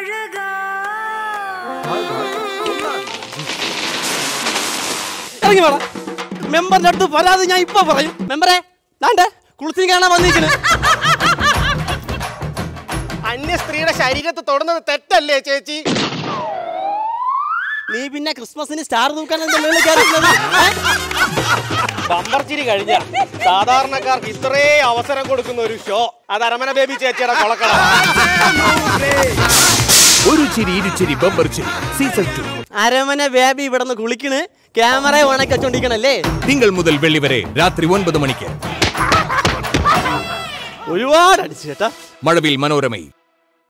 ഇറങ്ങി വേണം മെമ്പറിന്റെ അടുത്ത് പരാതി ഞാൻ ഇപ്പൊ പറയും മെമ്പറെ ദാണ്ടെ കുളിച്ചിന് കാണാൻ വന്നിരിക്കണ് അന്യ സ്ത്രീയുടെ ശരീരത്ത് തൊടുന്നത് തെറ്റല്ലേ ചേച്ചി നീ പിന്നെ ക്രിസ്മസിന് സ്റ്റാർ തൂക്കാൻ എന്റെ മേളിൽ കയറിയിരുന്നത് ഏ? ബമ്പർച്ചിരി കഴിഞ്ഞ സാധാരണക്കാർക്ക് ഇത്രേ അവസരം കൊടുക്കുന്ന ഒരു ഷോ അത് അരമന ബേബി ചേച്ചിയുടെ കൊളക്കള ഒരു ചിരി ഇരുചിരി ബമ്പർ ചിരി സീസൺ ടു അരമന ബേബി ഇവിടെ നിന്ന് കുളിക്കണ് ക്യാമറ ഉണക്കച്ചോണ്ടിരിക്കണല്ലേ തിങ്കൾ മുതൽ വെള്ളി വരെ രാത്രി ഒൻപത് മണിക്ക് ഒരുപാട് അടിച്ചു കേട്ടാ മഴവിൽ മനോരമയിൽ